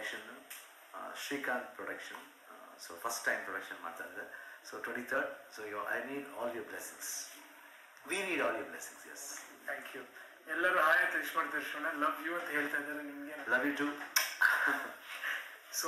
Direction Srikanth production so first time production ಮಾಡ್ತಾ ಇದ್ದಾರೆ so twenty third so you I need all your blessings we need all your blessings yes thank you ಎಲ್ಲರೂ hi ಅಂತ wish ಮಾಡ್ತಾರೆ Shivanna love you ಅಂತ ಹೇಳ್ತಾ ಇದ್ದಾರೆ ನಿಮಗೆ love you too so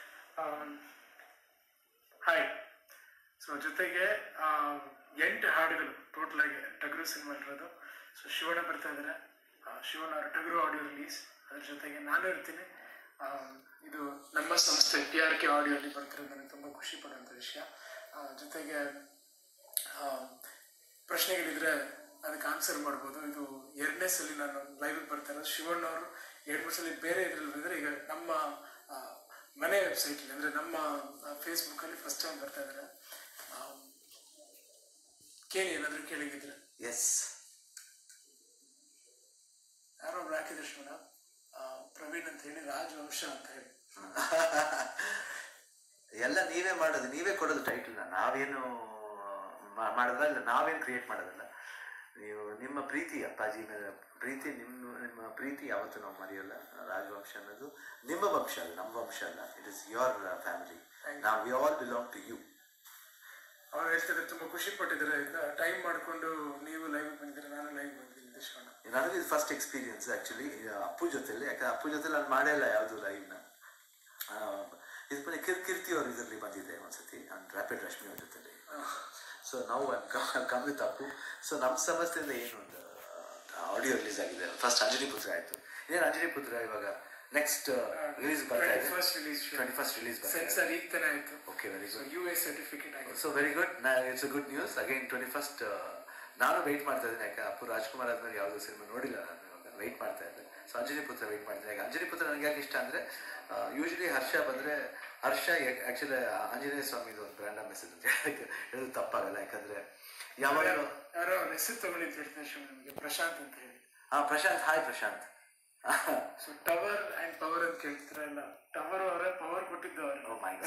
hi so ಜೊತೆಗೆ ಆ, ಎಂಟು ಹಾಡುಗಳು ಟೋಟಲ್ ಆಗಿ ಟಗರು ಸಿನಿಮಾ ಇರೋದು ಸೊ ಶಿವಣ್ಣ ಬರ್ತಾ ಇದ್ದಾರೆ ಆ, ಶಿವಣ್ಣ ಅವರ ಟಗರು ಆಡಿಯೋ ರಿಲೀಸ್ ಅದ್ರ ಜೊತೆಗೆ ನಾನು ಇರ್ತೀನಿ ಆ, ಇದು ನಮ್ಮ ಸಂಸ್ಥೆ ಪಿ ಆರ್ ಕೆ ಆಡಿಯೋಲಿ ಬರ್ತಿರೋದು ನನಗೆ ತುಂಬ ಖುಷಿ ಪಡುವಂಥ ವಿಷಯ ಆ, ಜೊತೆಗೆ ಆ, ಪ್ರಶ್ನೆಗಳಿದ್ರೆ ಅದಕ್ಕೆ ಆನ್ಸರ್ ಮಾಡ್ಬೋದು ಇದು ಎರಡನೇ ಸಲ ನಾನು ಲೈವ್ ಬರ್ತಾ ಇರೋದು ಶಿವಣ್ಣ ಅವರು ಎರಡು ಮೂರು ಸಲ ಬೇರೆ ಇದ್ರಲ್ಲಿ ಬಂದರೆ ಈಗ ನಮ್ಮ ಆ, ಮನೆ ವೆಬ್ಸೈಟಲ್ಲಿ ಅಂದರೆ ನಮ್ಮ ಫೇಸ್ಬುಕ್ಕಲ್ಲಿ ಫಸ್ಟ್ ಟೈಮ್ ಬರ್ತಾ ಇದ್ದಾರೆ ಆ, ಕೇಳಿ ಏನಾದರೂ ಕೇಳಿದ್ರೆ ಎಸ್ ಯಾರೋ ಒಬ್ರು ಹಾಕಿದ್ರು ಶಿವಣ್ಣ ಆ, ಪ್ರವೀಣ್ ಅಂತ ಹೇಳಿ ರಾಜವಂಶ ಅಂತ ಹೇಳಿ ಎಲ್ಲ ನೀವೇ ಮಾಡೋದು ನೀವೇ ಕೊಡೋದು ಟೈಟಲ್ನ ನಾವೇನು ಮಾ- ಮಾಡೋದಲ್ಲ ಇಲ್ಲ ನಾವೇನು ಕ್ರಿಯೇಟ್ ಮಾಡೋದಲ್ಲ ನೀವು ನಿಮ್ಮ ಪ್ರೀತಿ ಅಪ್ಪಾಜಿ ಮೇಲೆ ಪ್ರೀತಿ ನಿಮ್ಮ ನಿಮ್ಮ ಪ್ರೀತಿ ಯಾವತ್ತೂ ನಾವು ಮರೆಯಲ್ಲ ರಾಜವಂಶ ಅನ್ನೋದು ನಿಮ್ಮ ವಂಶ ಅಲ್ಲ ನಮ್ಮ ವಂಶ ಅಲ್ಲ ಇಟ್ ಇಸ್ ಯೋರ್ ಫ್ಯಾಮಿಲಿ ನಾವು we all belong to you ಅವ್ರು ಹೇಳ್ತಿದ್ದಾರೆ ತುಂಬ ಖುಷಿ ಪಟ್ಟಿದ್ದಾರೆ ಟೈಮ್ ಮಾಡಿಕೊಂಡು ನೀವು ಲೈವ್ ಬಂದಿದ್ದೀರಾ ನಾನು ಲೈವ್ ಬಂದಿದ್ದೀನಿ ಶಿವಣ್ಣ ನನಗೆ ಇದು ಫಸ್ಟ್ ಎಕ್ಸ್ಪೀರಿಯನ್ಸ್ ಆ್ಯಕ್ಚುಲಿ ಅಪ್ಪು ಜೊತೆಲಿ ಯಾಕಂದ್ರೆ ಅಪ್ಪು ಜೊತೆ ನಾನು ಮಾಡೇ ಇಲ್ಲ ಯಾವುದು ಲೈವ್ನ ಇದು ಬರೀ ಕಿರ್ ಕೀರ್ತಿ ಅವ್ರ ಇದರಲ್ಲಿ ಬಂದಿದೆ ಒಂದ್ಸತಿ ನಾನು ರ್ಯಾಪಿಡ್ ರಶ್ಮಿ ಅವ್ರ ಜೊತೆಲಿ ಸೊ ನಾವು ಕಮ್ ವಿತ್ ಅಪ್ಪು ಸೊ ನಮ್ಮ ಸಂಸ್ಥೆಯಿಂದ ಏನು ಒಂದು ಆಡಿಯೋ ರಿಲೀಸ್ ಆಗಿದೆ ಫಸ್ಟ್ ಅಂಜನಿ ಪುತ್ರ ಆಯಿತು ಇನ್ನೇನು ಅಂಜನಿ ಪುತ್ರ ಇವಾಗ ನೆಕ್ಸ್ಟ್ ರಿಲೀಸ್ ಬರ್ತಾ ಇದೆ first release twenty first release ಬರ್ತಾ ಇದೆ ಸೆನ್ಸರ್ ಈಗ ತಾನೇ ಆಯಿತು okay very good U S certificate ಆಗಿದೆ ಸೊ ವೆರಿ ಗುಡ್ ನಾ it's a good news again twenty first ನಾನು ವೆಯ್ಟ್ ಮಾಡ್ತಾ ಇದ್ದೀನಿ ಯಾಕೆ ಅಪ್ಪು ರಾಜ್ಕುಮಾರ್ ಆದ್ಮೇಲೆ ಯಾವುದೋ ಸಿನಿಮಾ ನೋಡಿಲ್ಲ ನಾನು ಇವಾಗ ವೆಯ್ಟ್ ಮಾಡ್ತಾ ಇದ್ದೆ ಸೊ ಅಂಜನಿ ಪುತ್ರ ವೆಯ್ಟ್ ಮಾಡ್ತೀನಿ ಯಾಕೆ ಅಂಜನಿ ಪುತ್ರ ನನಗೆ ಯಾಕೆ ಇಷ್ಟ ಅಂದರೆ ಯೂಶಲಿ ಹರ್ಷ ಬಂದರೆ ಹರ್ಷ ಆ್ಯಕ್ಚುಲಿ ಆಂಜನೇಯ ಸ್ವಾಮಿದು ಒಂದು ಬ್ರ್ಯಾಂಡ್ ಅಂಬಾಸಿಡರ್ ಅಂತ ಹೇಳಕ್ಕೆ ಹೇಳೋದು ತಪ್ಪಾಗಲ್ಲ ಯಾಕಂದರೆ ಯಾವಾಗಲೂ ಯಾರೋ ಅವ್ರ ಹೆಸರು ತಗೊಂಡಿದ್ದು ಹೇಳ್ತಾರೆ ಶಿವ ನಮಗೆ ಪ್ರಶಾಂತ್ ಅಂತ ಹೇಳಿ ಹಾಂ Prashanth hi Prashanth so tower and power ಅಂತ ಕೇಳ್ತಿರಲ್ಲ ಟವರ್ ಅವರೇ ಪವರ್ ಕೊಟ್ಟಿದ್ದು ಅವರೇ ಓ ಮೈ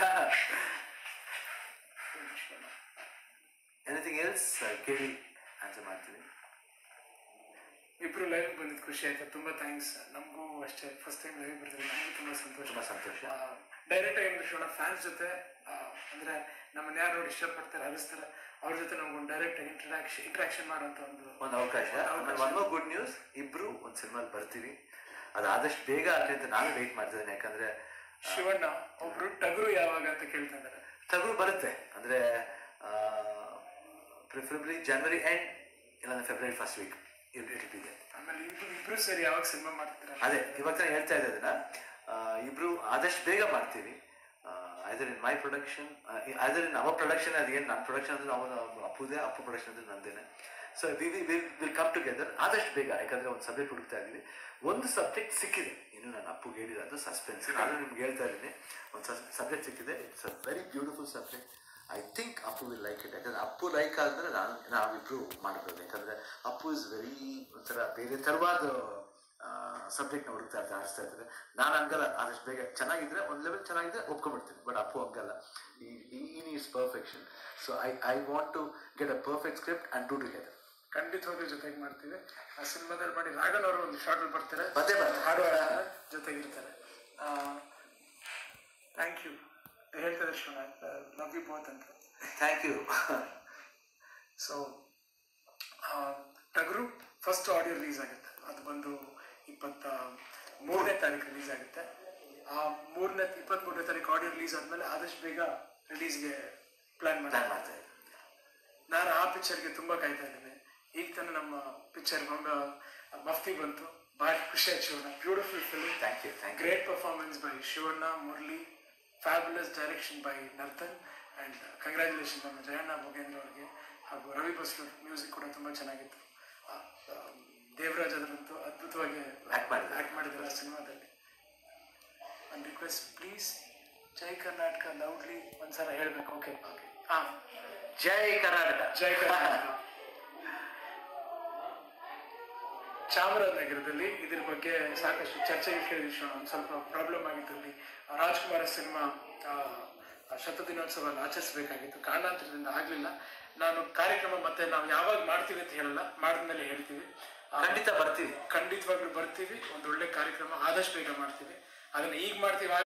ಎನಿಥಿಂಗ್ ಎಲ್ಸ್ ಕೇಳಿ ಆನ್ಸರ್ ಮಾಡ್ತೀನಿ ಇಬ್ರು ಲೈವ್ ಬಂದಿದ್ದು ಖುಷಿ ಆಯ್ತು ತುಂಬಾ ಥ್ಯಾಂಕ್ಸ್ ನಮಗೂ ಅಷ್ಟೇ ಫಸ್ಟ್ ಟೈಮ್ ಲೈವ್ ಬರ್ತಿದ್ರೆ ನಮಗೂ ತುಂಬಾ ಸಂತೋಷ ತುಂಬ ಸಂತೋಷ ಡೈರೆಕ್ಟ್ ಆಗಿ ಅಂದ್ರೆ ಶಿವಣ್ಣ ಫ್ಯಾನ್ಸ್ ಜೊತೆ ಆ, ಅಂದ್ರೆ ನಮ್ಮನ್ನ ಯಾರು ನೋಡಿ ಇಷ್ಟಪಡ್ತಾರೆ ಹರಿಸ್ತಾರೆ ಅವ್ರ ಜೊತೆ ನಮ್ಗೊಂದು ಡೈರೆಕ್ಟ್ ಇಂಟ್ರಾಕ್ಷನ್ ಇಂಟ್ರಾಕ್ಷನ್ ಮಾಡೋಂಥ ಒಂದು ಒಂದು ಅವಕಾಶ ಆಮೇಲೆ ಒನ್ ಮೋರ್ ಗುಡ್ ನ್ಯೂಸ್ ಇಬ್ರು ಒಂದು ಸಿನಿಮಾಲ್ ಬರ್ತೀವಿ ಅದು ಆದಷ್ಟು ಬೇಗ ಆಗಲಿ ಅಂತ ನಾನು ವೆಯ್ಟ್ ಮಾಡ್ತಿದ್ದೇನೆ ಯಾಕಂದ್ರೆ ಶಿವಣ್ಣ ಒಬ್ರು ಟಗರು ಯಾವಾಗ ಅಂತ ಕೇಳ್ತಾ ಇದ್ದಾರೆ ತಗುರು ಬರುತ್ತೆ ಅಂದ್ರೆ ಪ್ರಿಫರಬ್ಲಿ ಜನವರಿ ಎಂಡ್ ಇಲ್ಲಾಂದ್ರೆ February first week it it ಇದೆ ಆಮೇಲೆ ಇಬ್ರು ಇಬ್ರು ಸೇರಿ ಯಾವಾಗ ಸಿನಿಮಾ ಮಾಡ್ತೀರಾ ಅದೇ ಇವಾಗ ತಾನೇ ಹೇಳ್ತಾ ಇದ್ದೆ ಅದನ್ನ ಆ, ಇಬ್ರು ಆದಷ್ಟು ಬೇಗ ಮಾಡ್ತೀವಿ either in my production either in our production ಅದೇನು ನನ್ನ ಪ್ರೊಡಕ್ಷನ್ ಅಂದ್ರೆ ಅವನು ಅಪ್ಪುದೇ ಅಪ್ಪು ಪ್ರೊಡಕ್ಷನ್ ಅಂದ್ರೆ ನಂದೇನೆ so we we will will come together ಆದಷ್ಟು ಬೇಗ ಯಾಕಂದ್ರೆ ಒಂದು ಸಬ್ಜೆಕ್ಟ್ ಹುಡುಕ್ತಾ ಇದ್ದೀವಿ ಒಂದು ಸಬ್ಜೆಕ್ಟ್ ಸಿಕ್ಕಿದೆ ಇನ್ನು ನಾನು ಅಪ್ಪುಗೆ ಹೇಳಿರೋದು ಸಸ್ಪೆನ್ಸ್ ನಾನು ನಿಮ್ಗೆ ಹೇಳ್ತಾ ಇದ್ದೀನಿ ಒಂದು ಸಬ್ಜೆಕ್ಟ್ ಸಿಕ್ಕಿದೆ it's a very beautiful subject I think Appu will like it ಯಾಕಂದ್ರೆ ಅಪ್ಪು ಲೈಕ್ ಆದ್ಮೇಲೆ ನಾನು ನಾವಿಬ್ರು ಮಾಡ್ಬೋದು ಯಾಕಂದ್ರೆ ಅಪ್ಪು ಇಸ್ ವೆರಿ ಒಂಥರ ಬೇರೆ ಥರವಾದ ಸಬ್ಜೆಕ್ಟ್ನ ಹುಡುಕ್ತಾ ಇರ್ತಾರೆ ಆಡಿಸ್ತಾ ಇರ್ತಾರೆ ನಾನು ಹಂಗಲ್ಲ ಆದಷ್ಟು ಬೇಗ ಚೆನ್ನಾಗಿದ್ರೆ ಒಂದು ಲೆವೆಲ್ ಚೆನ್ನಾಗಿದ್ರೆ ಒಪ್ಕೊಂಡ್ಬಿಡ್ತೀನಿ ಬಟ್ ಅಪ್ಪು ಹಂಗಲ್ಲ ಈ needs perfection so I I want to get a perfect script and do together ಖಂಡಿತವಾಗ್ಲೂ ಜೊತೆಗೆ ಮಾಡ್ತೀವಿ ಆ ಸಿನಿಮಾದಲ್ಲಿ ಮಾಡಿ ರಾಘನ್ ಅವರು ಒಂದು ಶಾರ್ಟ್ ಬರ್ತಾರೆ ಬಂದೇ ಬರ್ತಾರೆ. ಹಾಡು ಹಾಡ್ತಾರೆ, ಜೊತೆಗಿರ್ತಾರೆ ಥ್ಯಾಂಕ್ ಯು ಹೇಳ್ತಾರೆ ಶಿವಣ್ಣ ಲವ್ ಯು ಬೋತ್ ಅಂತ thank you so Tagaru first audio release ಆಗುತ್ತೆ ಅದು ಬಂದು ಇಪ್ಪತ್ತ ಮೂರನೇ ತಾರೀಕು ರಿಲೀಸ್ ಆಗುತ್ತೆ ಆ ಮೂರನೇ ಇಪ್ಪತ್ತ್ಮೂರನೇ ತಾರೀಕು ಆಡಿಯೋ ರಿಲೀಸ್ ಆದಮೇಲೆ ಆದಷ್ಟು ಬೇಗ ರಿಲೀಸ್ಗೆ ಪ್ಲ್ಯಾನ್ ಪ್ಲಾನ್ ಮಾಡಿ ಮಾಡ್ತಾ ಇದ್ದೀನಿ ನಾನು ಆ ಪಿಕ್ಚರ್ಗೆ ತುಂಬ ಕಾಯ್ತಾ ಇದ್ದೇನೆ ಈಗ ತಾನೇ ನಮ್ಮ ಪಿಕ್ಚರ್ ಬಂಗ ಮಫ್ತಿ ಬಂತು ಭಾರಿ ಖುಷಿ ಆಯ್ತು Shivanna beautiful film thank you thank you great performance by Shivanna Murali fabulous direction by Narthan and congratulation ನಮ್ಮ ಜಯಣ್ಣ ಭೋಗೇಂದ್ರ ಅವರಿಗೆ ಹಾಗೂ ರವಿ ಬಸ್ಲೂರ್ ಮ್ಯೂಸಿಕ್ ಕೂಡ ತುಂಬ ಚೆನ್ನಾಗಿತ್ತು ಆ, ಆ, ದೇವರಾಜ್ ಅದರಂತೂ ಅದ್ಭುತವಾಗಿ Act ಮಾಡಿದ್ದಾರೆ. ಆ್ಯಕ್ಟ್ ಮಾಡಿದ್ದಾರೆ ಆ ಸಿನಿಮಾದಲ್ಲಿ ಒಂದು ರಿಕ್ವೆಸ್ಟ್ ಪ್ಲೀಸ್ ಜೈ ಕರ್ನಾಟಕ ಲೌಡ್ಲಿ ಒಂದ್ಸಲ ಹೇಳ್ಬೇಕು ಓಕೆ ಓಕೆ ಹಾಂ ಜೈ ಕರ್ನಾಟಕ ಜೈ ಕರ್ನಾಟಕ ಚಾಮರಾಜನಗರದಲ್ಲಿ ಇದ್ರ ಬಗ್ಗೆ ಸಾಕಷ್ಟು ಚರ್ಚೆಗೆ ಕೇಳಿದ್ರು ಒಂದು ಸ್ವಲ್ಪ ಪ್ರಾಬ್ಲಮ್ ಆಗಿತ್ತು ಅಲ್ಲಿ ರಾಜ್ಕುಮಾರ ಸಿನಿಮಾ ಶತ ದಿನೋತ್ಸವ ಆಚರಿಸಬೇಕಾಗಿತ್ತು ಕಾರಣಾಂತರದಿಂದ ಆಗಲಿಲ್ಲ ನಾನು ಕಾರ್ಯಕ್ರಮ ಮತ್ತೆ ನಾವು ಯಾವಾಗ ಮಾಡ್ತೀವಿ ಅಂತ ಹೇಳಲ್ಲ ಮಾಡಿದ್ಮೇಲೆ ಹೇಳ್ತೀವಿ ಆ, ಖಂಡಿತ ಬರ್ತೀವಿ ಖಂಡಿತವಾಗ್ಲೂ ಬರ್ತೀವಿ ಒಂದು ಒಳ್ಳೆ ಕಾರ್ಯಕ್ರಮ ಆದಷ್ಟು ಬೇಗ ಮಾಡ್ತೀವಿ ಅದನ್ನ ಈಗ ಮಾಡ್ತೀವಿ ಆ